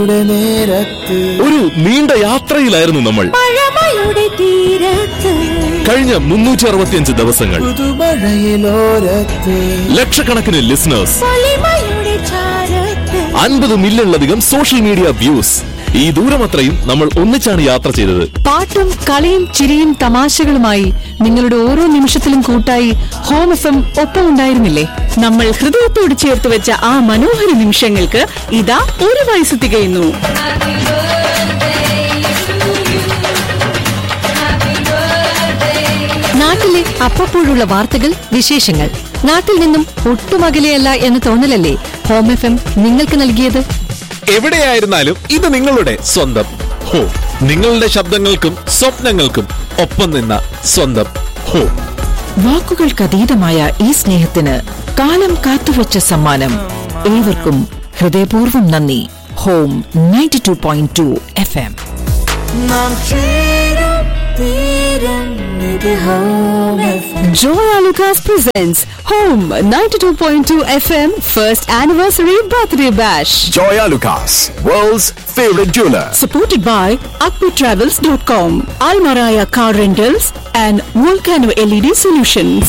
നേരത്ത് ഒരു നീണ്ട യാത്രയിലായിരുന്നു നമ്മൾ പഴമയുടെ തീരത്ത് കഴിഞ്ഞ മുന്നൂറ്റി അറുപത്തിയഞ്ച് ദിവസങ്ങൾ പുതുമഴയിലോരത്ത് ലക്ഷക്കണക്കിന് ലിസണേഴ്സ് പൊലിമയുടെ ചാരത്ത് അൻപത് മില്യണിലധികം സോഷ്യൽ മീഡിയ വ്യൂസ് ഈ ദൂരമത്രയും നമ്മൾ ഒന്നിച്ചാണ് യാത്ര ചെയ്തത് പാട്ടും കളിയും ചിരിയും തമാശകളുമായി നിങ്ങളുടെ ഓരോ നിമിഷത്തിലും കൂട്ടായി ഹോം എഫ് എം ഒപ്പം ഉണ്ടായിരുന്നില്ലേ നമ്മൾ ഹൃദയത്തോട് ചേർത്ത് വെച്ച ആ മനോഹര നിമിഷങ്ങൾക്ക് ഇതാ ഒരു വയസ്സ് തികയുന്നു നാട്ടിലെ അപ്പപ്പോഴുള്ള വാർത്തകൾ വിശേഷങ്ങൾ നാട്ടിൽ നിന്നും ഒട്ടും അകലെയല്ല എന്ന തോന്നലല്ലേ ഹോം എഫ് എം നിങ്ങൾക്ക് നൽകിയത് എവിടെയായിരുന്നാലും ഇത് നിങ്ങളുടെ സ്വന്തം ഹോ നിങ്ങളുടെ ശബ്ദങ്ങൾക്കും സ്വപ്നങ്ങൾക്കും ഒപ്പം നിന്ന സ്വന്തം ഹോ വാക്കുകൾക്കതീതമായ ഈ സ്നേഹത്തിന് കാലം കാത്തുവച്ച സമ്മാനം ഏവർക്കും ഹൃദയപൂർവ്വം നന്ദി home ninety two point two F M നാം ചേരും തീരും ഇത് home FM. Joya Lucas presents Home 92.2 FM First Anniversary Birthday Bash. Joya Lucas, world's favorite jeweler. Supported by AkpiTravels.com, Almaraya Car Rentals, and Volcano LED Solutions.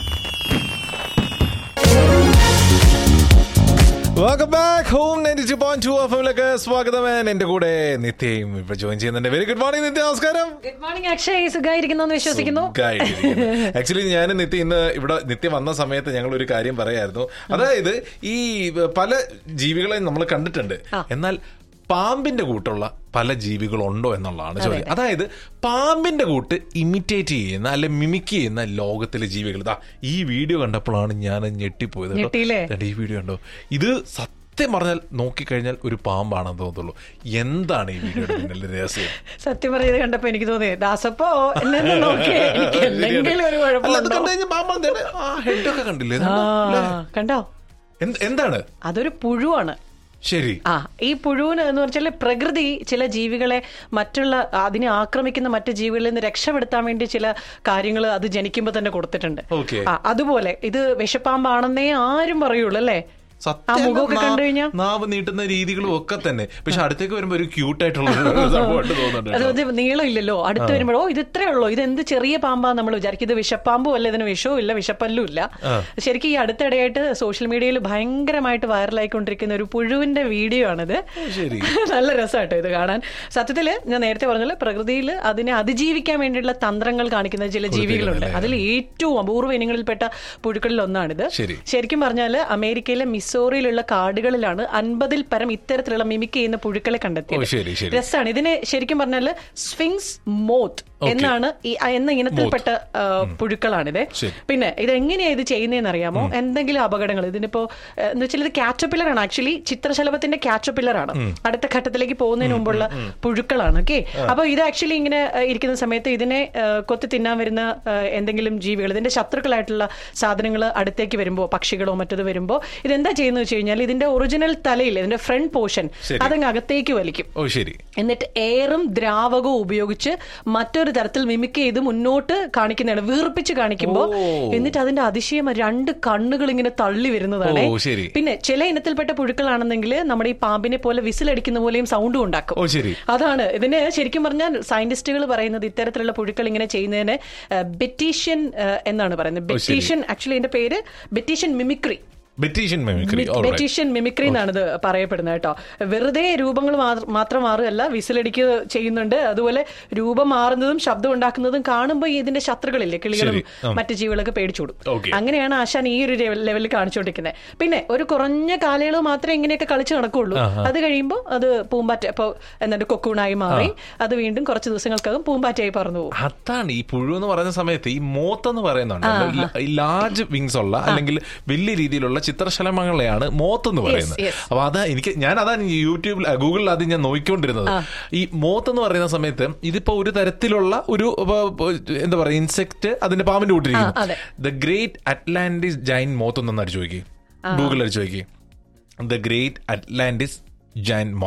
Welcome back home ninety two point two F എമ്മിലേക്ക് സ്വാഗതം And എന്റെ കൂടെ നിത്യയും ഇപ്പൊ join ചെയ്യുന്നുണ്ട് very good morning നിത്യ നമസ്കാരം good morning Akshay സുഖായിരിക്കുന്നു വിശ്വസിക്കുന്നു actually ഞാൻ നിത്യ ഇന്ന് ഇവിടെ നിത്യ വന്ന സമയത്ത് ഞങ്ങൾ ഒരു കാര്യം പറയായിരുന്നു അതായത് ഈ പല ജീവികളെയും നമ്മൾ കണ്ടിട്ടുണ്ട് എന്നാൽ പാമ്പിന്റെ കൂട്ടുള്ള പല ജീവികളുണ്ടോ എന്നുള്ളതാണ് ചോദ്യം അതായത് പാമ്പിന്റെ കൂട്ട് ഇമിറ്റേറ്റ് ചെയ്യുന്ന അല്ലെ മിമിക് ചെയ്യുന്ന ലോകത്തിലെ ജീവികൾ ഇതാ ഈ വീഡിയോ കണ്ടപ്പോഴാണ് ഞാൻ ഞെട്ടിപ്പോയത് കേട്ടോ. ഞെട്ടിയില്ലേ? ദാ ഈ വീഡിയോ കണ്ടോ ഇത് സത്യം പറഞ്ഞാൽ നോക്കിക്കഴിഞ്ഞാൽ ഒരു പാമ്പാണെന്ന് തോന്നുള്ളൂ എന്താണ് ഈ വീഡിയോയുടെ പിന്നിലെ രഹസ്യം സത്യം പറഞ്ഞത് കണ്ടപ്പോ എനിക്ക് തോന്നി ദാസപ്പോ എന്നെ നോക്കി എനിക്ക് എന്തെങ്കിലും ഒരു അല്ല, അത് കുഴപ്പമുണ്ടോ കണ്ടു കഴിഞ്ഞാൽ പാമ്പ് എന്താണ്? ആ ഹെഡൊക്കെ കണ്ടില്ലേ ഇത് ആ കണ്ടോ? അല്ലേ? കണ്ടോ എന്ത്- എന്താണ് അതൊരു പുഴുവാണ് ശരി ആ ഈ പുഴുവിന് എന്ന് വെച്ചാൽ പ്രകൃതി ചില ജീവികളെ മറ്റുള്ള അതിനെ ആക്രമിക്കുന്ന മറ്റു ജീവികളിൽ നിന്ന് രക്ഷപ്പെടുത്താൻ വേണ്ടി ചില കാര്യങ്ങൾ അത് ജനിക്കുമ്പോൾ തന്നെ കൊടുത്തിട്ടുണ്ട് Okay. ആ അതുപോലെ ഇത് വിഷപ്പാമ്പാണെന്നേ ആരും പറയുള്ളൂ അല്ലേ ആ സത്യം മുഖമൊക്കെ നാ- കണ്ടു കഴിഞ്ഞാൽ നാവ് നീട്ടുന്ന രീതികളും ഒക്കെ തന്നെ പക്ഷെ അടുത്തേക്ക് വരുമ്പോ ഒരു ക്യൂട്ട് ആയിട്ടുള്ള ഒരു സംഭവമായിട്ട് തോന്നുന്നുണ്ട് കേട്ടോ. അതായത് നീളം ഇല്ലല്ലോ അടുത്ത് വരുമ്പോഴോ ഇത് ഇത്രേ ഉള്ളൂ ഇത് എന്ത് ചെറിയ പാമ്പാന്ന് നമ്മൾ വിചാരിക്കും ഇത് വിഷപ്പാമ്പും അല്ല ഇതിന് വിഷവും ഇല്ല വിഷപ്പല്ലും ഇല്ല ശരിക്കും ഈ അടുത്തിടെയായിട്ട് സോഷ്യൽ മീഡിയയിൽ ഭയങ്കരമായിട്ട് വൈറലായിക്കൊണ്ടിരിക്കുന്ന ഒരു പുഴുവിന്റെ വീഡിയോ ആണിത് ശരി. നല്ല രസമാട്ടോ ഇത് കാണാൻ സത്യത്തില് ഞാൻ നേരത്തെ പറഞ്ഞല്ലോ പ്രകൃതിയിൽ അതിനെ അതിജീവിക്കാൻ വേണ്ടിയുള്ള തന്ത്രങ്ങൾ കാണിക്കുന്ന ചില ജീവികളുണ്ട് അതിൽ ഏറ്റവും അപൂർവ ഇനങ്ങളിൽപ്പെട്ട പുഴുക്കളിൽ ഒന്നാണിത് ശരി. ശരിക്കും പറഞ്ഞാൽ അമേരിക്കയിലെ മിസോറിയിലുള്ള കാടുകളിലാണ് അൻപതിൽ പരം ഇത്തരത്തിലുള്ള മിമിക് ചെയ്യുന്ന പുഴുക്കളെ ഓ, കണ്ടെത്തിയത് ശരി, ശരി. രസമാണ് ഇതിന് ശരിക്കും പറഞ്ഞാല് സ്വിങ്സ് മോത്ത് എന്നാണ് ഈ ആ, എന്ന ഇനത്തിൽപ്പെട്ട ആ, പുഴുക്കളാണിത് ശരി. പിന്നെ ഇത് എങ്ങനെയാ ഇത് ചെയ്യുന്നതെന്ന് അറിയാമോ എന്തെങ്കിലും അപകടങ്ങൾ ഇതിനിപ്പോ ഏ, എന്ന് വെച്ചാൽ ഇത് കാറ്റർപില്ലർ ആണ് ആക്ച്വലി ചിത്രശലഭത്തിന്റെ കാറ്റർപില്ലർ ആണ് അടുത്ത ഘട്ടത്തിലേക്ക് പോകുന്നതിന് മുമ്പുള്ള പുഴുക്കളാണ് ഓക്കെ അപ്പൊ ഇത് ആക്ച്വലി ഇങ്ങനെ ഏ, ഇരിക്കുന്ന സമയത്ത് ഇതിനെ ഏ, കൊത്തി തിന്നാൻ വരുന്ന ഏ, എന്തെങ്കിലും ജീവികൾ ഇതിന്റെ ശത്രുക്കളായിട്ടുള്ള സാധനങ്ങൾ അടുത്തേക്ക് വരുമ്പോൾ പക്ഷികളോ മറ്റത് വരുമ്പോൾ ഇതെന്താ ചെയ്യുന്നത് വെച്ച് കഴിഞ്ഞാൽ ഇതിന്റെ ഒറിജിനൽ തലയിൽ ഇതിന്റെ ഫ്രണ്ട് പോർഷൻ ശരി. അതങ്ങ് അകത്തേക്ക് വലിക്കും ഓ ശരി എന്നിട്ട് എയറും ദ്രാവകവും ഉപയോഗിച്ച് മറ്റൊരു തരത്തിൽ മിമിക് ചെയ്ത് മുന്നോട്ട് കാണിക്കുന്നതാണ് വീർപ്പിച്ച് കാണിക്കുമ്പോൾ ഓ. എന്നിട്ട് അതിന്റെ അതിശയം രണ്ട് കണ്ണുകൾ ഇങ്ങനെ തള്ളി വരുന്നതാണ് ഓ, ശരി. പിന്നെ ചില ഇനത്തിൽപ്പെട്ട പുഴുക്കളാണെന്നെങ്കിൽ നമ്മുടെ ഈ പാമ്പിനെ പോലെ വിസിലടിക്കുന്ന പോലെയും സൗണ്ടും ഉണ്ടാക്കും ഓ ശരി അതാണ് ഇതിന് ശരിക്കും പറഞ്ഞാൽ സയന്റിസ്റ്റുകൾ പറയുന്നത് ഇത്തരത്തിലുള്ള പുഴുക്കൾ ഇങ്ങനെ ചെയ്യുന്നതിന് ബെറ്റീഷ്യൻ എന്നാണ് പറയുന്നത് ഓ, ശരി. ബെറ്റീഷ്യൻ ആക്ച്വലി ഇതിന്റെ പേര് Batesian mimicry Batesian mimicry Batesian mimicry എന്നാണ് ഇത് പറയപ്പെടുന്നത് കേട്ടോ വെറുതെ രൂപങ്ങൾ മാത്ര- മാത്രം മാറുകയല്ല വിസിലടിക്കുക ചെയ്യുന്നുണ്ട് അതുപോലെ രൂപം മാറുന്നതും ശബ്ദം ഉണ്ടാക്കുന്നതും കാണുമ്പോൾ ഈ ഇതിന്റെ ശത്രുക്കളില്ലേ കിളികളും ശരി. ആ. മറ്റു ജീവികളൊക്കെ പേടിച്ചോടും Okay. അങ്ങനെയാണ് ആശാൻ ഈ ഒരു ലെവ- ലെവലിൽ കാണിച്ചുകൊണ്ടിരിക്കുന്നത് പിന്നെ ഒരു കുറഞ്ഞ കാലയളവ് മാത്രമേ ഇങ്ങനെയൊക്കെ കളിച്ച് നടക്കുള്ളൂ അത് കഴിയുമ്പോൾ അത് പൂമ്പാറ്റ ഇപ്പൊ എന്നിട്ട് കൊക്കൂണായി മാറി അത് വീണ്ടും കുറച്ച് ദിവസങ്ങൾക്കകം പൂമ്പാറ്റയായി പറന്നു പോകും അതാണ് ഈ പുഴു എന്ന് പറയുന്ന സമയത്ത് ഈ മോത്ത് എന്ന് പറയുന്നുണ്ട് ലാർജ് വിങ്സ് ഉള്ള അല്ലെങ്കിൽ വലിയ രീതിയിലുള്ള ചിത്രശലഭങ്ങളെയാണ് മോത്ത് എന്ന് പറയുന്നത് yes. അപ്പൊ അതാ എനിക്ക് ഞാൻ അതാണ് ഈ യൂട്യൂബിൽ അഹ് ഗൂഗിളിൽ ആദ്യം ഞാൻ നോക്കിക്കൊണ്ടിരുന്നത് ഈ മോത്ത് എന്ന് പറയുന്ന സമയത്ത് ഇതിപ്പോ ഒരു തരത്തിലുള്ള ഒരു ഇപ്പൊ, ഇപ്പൊ, എന്താ പറയാ ഇൻസെക്ട് അതിന്റെ പാമ്പിന്റെ ആ, കൂട്ടിരിക്കുന്നു അതെ. The great Atlantis giant moth എന്നൊന്ന് അടിച്ചു നോക്കി ഗൂഗിളിൽ അടിച്ചു നോക്കി the great Atlantis giant moth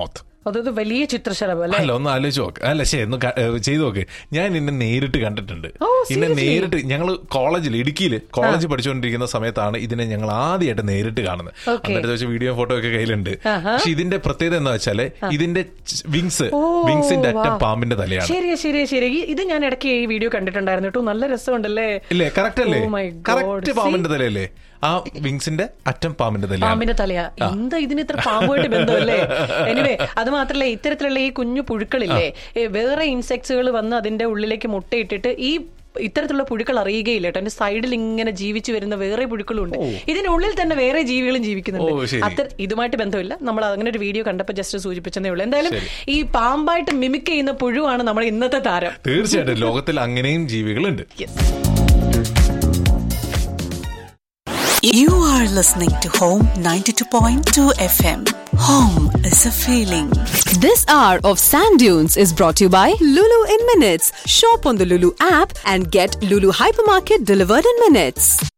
അതായത് വലിയ ചിത്രശലഭം അല്ലെ അല്ല ഒന്ന് ആലോചിച്ച് നോക്ക് അല്ല ശരി ഒന്ന് ക- ഏ, ചെയ്ത് നോക്ക് ഞാൻ ഇന്നെ നേരിട്ട് കണ്ടിട്ടുണ്ട് ഓ, ഇന്നെ seriously? നേരിട്ട് ഞങ്ങൾ കോളേജിൽ ഇടുക്കിയിൽ കോളേജ് പഠിച്ചുകൊണ്ടിരിക്കുന്ന സമയത്താണ് ഇതിനെ ഞങ്ങൾ ആദ്യമായിട്ട് നേരിട്ട് കാണുന്നത് Okay. അന്നത്തെ വെച്ച് വീഡിയോ ഫോട്ടോ ഒക്കെ കയ്യിലുണ്ട് ആഹാ. പക്ഷെ ഇതിന്റെ പ്രത്യേകത എന്താ വെച്ചാല് ഇതിന്റെ വിങ്സ് ഓ, വിങ്സിന്റെ അറ്റം wow. പാമ്പിന്റെ തലയാണ് ശരിയാ ശരിയാ ശരി ഈ- ഇത് ഞാൻ ഇടയ്ക്ക് ഈ വീഡിയോ കണ്ടിട്ടുണ്ടായിരുന്നു കേട്ടോ നല്ല രസമുണ്ടല്ലേ ഇല്ലേ കറക്റ്റ് അല്ലേ Oh my God. Correct See? പാമ്പിന്റെ തലയല്ലേ ആ വിങ്സിന്റെ അറ്റം പാമ്പിന്റെ തലയാണ് പാമ്പിന്റെ തലയാ എന്താ ഇതിന് ഇത്ര പാമ്പുമായിട്ട് ബന്ധമല്ലേ എനിവേ അത് മാത്രല്ല ഇത്തരത്തിലുള്ള ഈ കുഞ്ഞു പുഴുക്കളില്ലേ ഏ, വേറെ ഇൻസെക്ട്സുകൾ വന്ന് അതിന്റെ ഉള്ളിലേക്ക് മുട്ടയിട്ടിട്ട് ഈ ഇത്തരത്തിലുള്ള പുഴുക്കൾ അറിയുകയില്ല കേട്ടോ അതിന്റെ സൈഡിൽ ഇങ്ങനെ ജീവിച്ചു വരുന്ന വേറെ പുഴുക്കളുണ്ട് ഇതിനുള്ളിൽ തന്നെ വേറെ ജീവികളും ഓ, ജീവിക്കുന്നുണ്ട് ശരി. അത്ര ഇതുമായിട്ട് ബന്ധമില്ല നമ്മൾ അങ്ങനെ ഒരു വീഡിയോ കണ്ടപ്പോൾ ജസ്റ്റ് സൂചിപ്പിച്ചതേ ഉള്ളൂ എന്തായാലും ഈ പാമ്പായിട്ട് മിമിക് ചെയ്യുന്ന പുഴുവാണ് നമ്മുടെ ഇന്നത്തെ താരം തീർച്ചയായിട്ടും ലോകത്തിൽ അങ്ങനെയും ജീവികളുണ്ട് You are listening to Home 92.2 FM. Home is a feeling. This hour of Sand Dunes is brought to you by Lulu in Minutes. Shop on the Lulu app and get Lulu Hypermarket delivered in minutes.